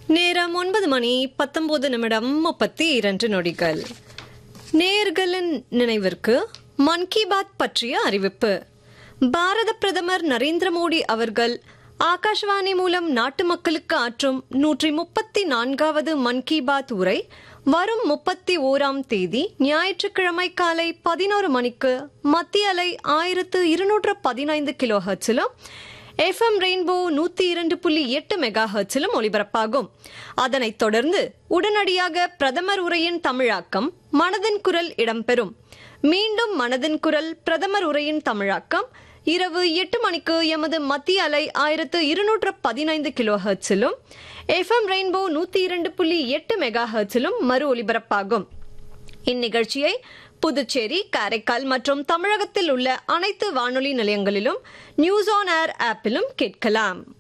நேரம் ஒன்பது மணி பத்தொன்பது நிமிடம் முப்பத்தி இரண்டு நொடிகள் நேர்களின் நினைவிற்கு மன் கி பாத் பற்றிய அறிவிப்பு பாரத பிரதமர் நரேந்திர மோடி அவர்கள் ஆகாஷ்வாணி மூலம் நாட்டு மக்களுக்கு ஆற்றும் நூற்றி முப்பத்தி நான்காவது மன் கி பாத் உரை வரும் முப்பத்தி ஓராம் தேதி ஞாயிற்றுக்கிழமை காலை பதினோரு மணிக்கு மத்திய அலை ஆயிரத்து இருநூற்று பதினைந்து கிலோ ஹர்ட்ஸிலும் எஃப்எம் ரெயின்போ நூத்தி இரண்டு புள்ளி எட்டு மெகா ஹர்ட்ஸிலும் ஒலிபரப்பாகும் அதனைத் தொடர்ந்து உடனடியாக பிரதமர் உரையின் தமிழாக்கம் மனதின் குரல் இடம்பெறும் மீண்டும் மனதின் குரல் பிரதமர் உரையின் தமிழாக்கம் இரவு எட்டு மணிக்கு எமது மத்திய அலை ஆயிரத்து இருநூற்று பதினைந்து கிலோ ஹர்ட்ஸிலும் எஃப்எம் ரெயின்போ நூத்தி இரண்டு புள்ளி எட்டு மெகா ஹர்ட்ஸிலும் மறு ஒலிபரப்பாகும் இந்நிகழ்ச்சியை புதுச்சேரி காரைக்கால் மற்றும் தமிழகத்தில் உள்ள அனைத்து வானொலி நிலையங்களிலும் நியூஸ் ஆன் ஏர் ஆப்பிலும் கேட்கலாம்